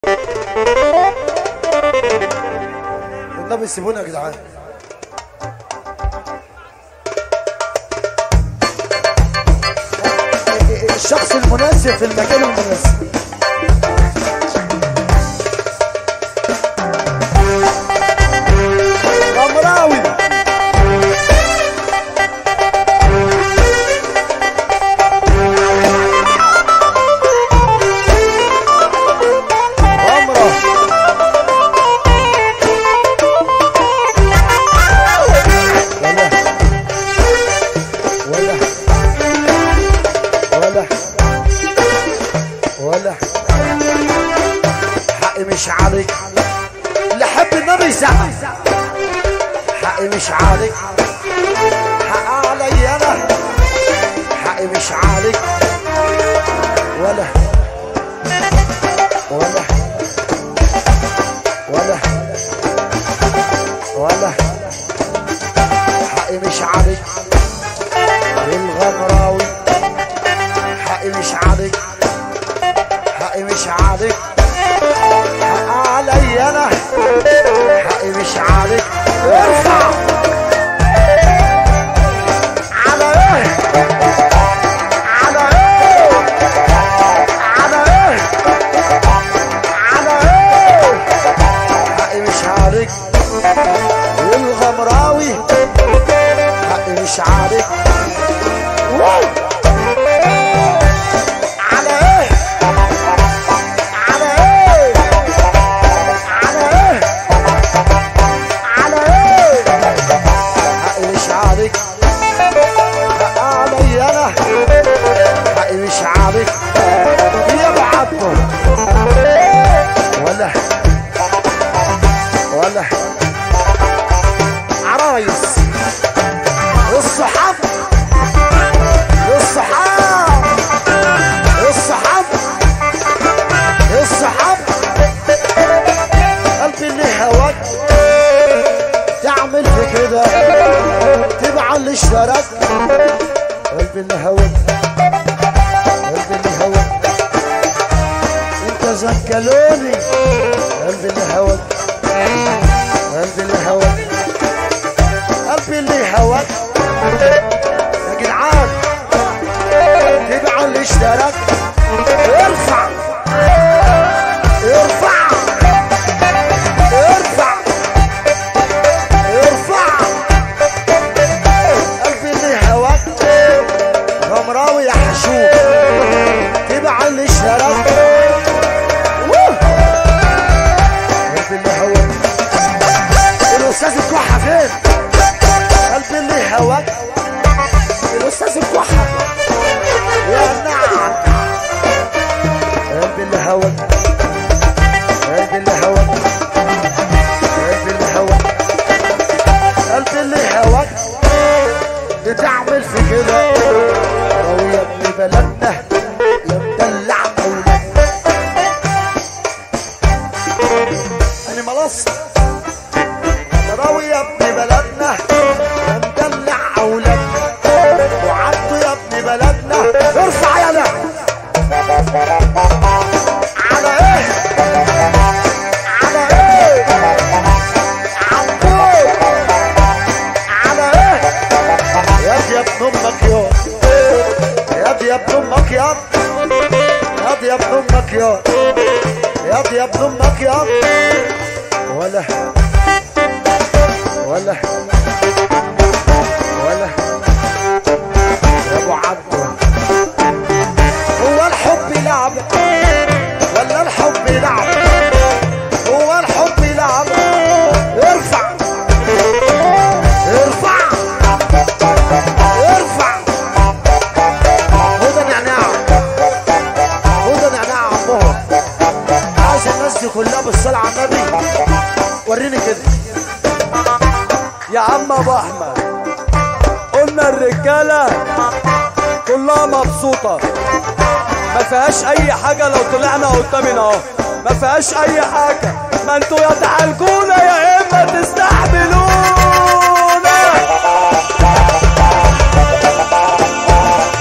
النبي سيبونا يا جدعان الشخص المناسب في المكان المناسب غمراوي غمرة ولا ولا ولا ولا حقي مش عليك اللي حب النبي يزعل حقي مش عليك حق علي انا حقي مش عليك ولا ولا ولا ولا حقي مش عليك الغمراوي حقي مش عليك حقي مش عليك حق علي انا حقي مش عليك ارفع على ايه على ايه على ايه على ايه حقي مش عليك والغمراوي حقي مش عليك واو. على ايه على ايه على ايه على ايه حقي مش عليك حق علي انا حقي مش عليك يا بعضه ولا ولا عرايس الصحاب الصحاب الصحاب الصحاب قلبي اللي هواك تعمل في كده تبع اللي اشتراك قلبي اللي هواك قلبي اللي هواك انت زنكلوني قلبي اللي هواك قلبي اللي هواك قلبي اللي هواك يا جدعان تبع اللي اشتراك ارفع ارفع ارفع ارفع قلبي اللي هواك غمراوي يا حشوم تبع اللي اشتراك ووه. قلبي اللي هواك الاستاذ الكحة فين قلبي اللي هواك الاستاذ الكحة يا نعم قلبي اللي هواك قلبي اللي هواك قلبي اللي هواك قلبي اللي هواك بتعمل في كده راوي يا ابن بلدنا يا مدلع اولاد انا ملص راوي يا ابن بلدنا يا مدلع اولاد وعبده يا ابن بلدنا ارفع يلا على ايه على ايه عبود على ايه يا دي يا ابن امك يا يا دي يا ابن امك يا يا دي يا ابن امك يا يا دي يا ابن امك يا ولا ولا ولا يا ابو عبده هو الحب لعبة ولا الحب لعبة هو الحب لعبة ارفع ارفع ارفع هدى نعناع هدى نعناع عمهم عايز الناس دي كلها بالصلاة على النبي وريني كده يا عم ابو احمد قلنا الرجاله كلها مبسوطه ما فيهاش اي حاجه لو طلعنا قدامنا اهو ما فيهاش اي حاجه ما انتوا يا تعالجونا يا اما تستحملونا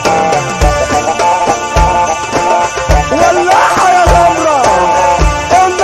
ولعها يا غمره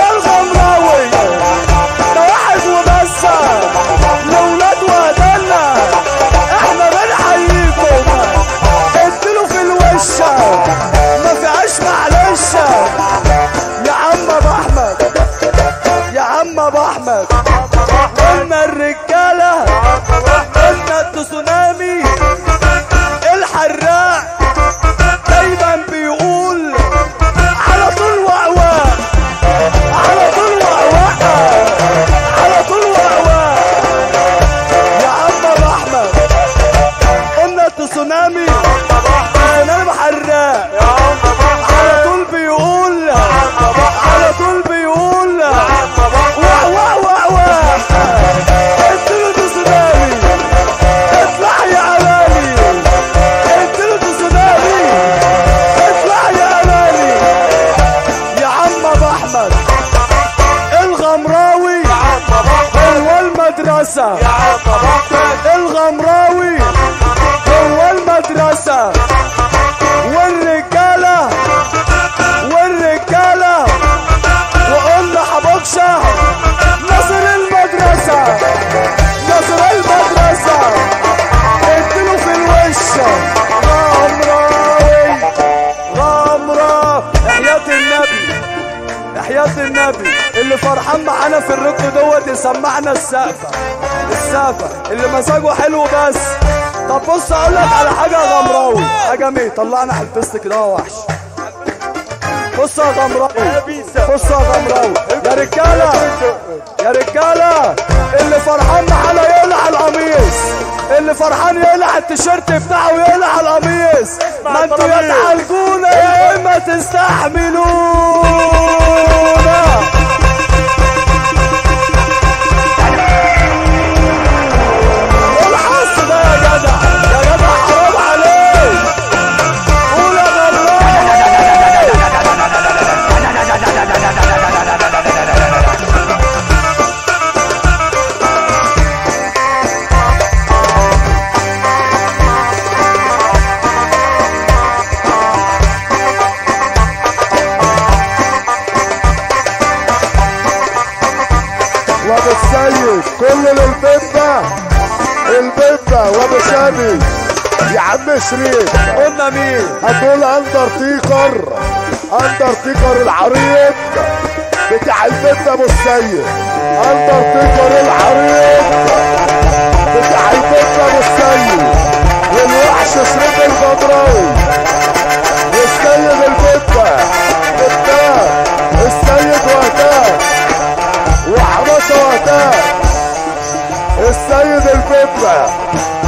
الغمراوي هو المدرسة الغمراوي هو المدرسة والرجالة والرجالة وقلنا حبكشة ناصر المدرسة ناصر المدرسة اديله في الوش غمراوي غمرا احياة النبي احياة النبي اللي فرحان معانا في الركن دوت يسمعنا السقفة السقفة اللي مزاجه حلو بس طب بص اقول لك على حاجة يا غمراوي حاجة مين طلعنا حلفست كده يا وحش بص يا غمراوي بص يا غمراوي يا رجالة يا رجالة اللي فرحان معانا يقلع القميص اللي فرحان يقلع التيشيرت بتاعه ويقلع القميص ما انتوا يا تعالجونا يا اما تستحملونا الحص ده يا جدع يا جدع حرام عليك قول يا غمراوي وابو السيد كل للبيبة البيبة وابو شامي يا عم شريف قلنا مين هتقول اندرتيكر اندرتيكر العريض بتاع البيت ابو السيد اندرتيكر العريض بتاع البيت ابو السيد والوحش شريف البدراوي والسيد البيتة بتاع السيد وهتان وحماسة وهتان السيد البيبة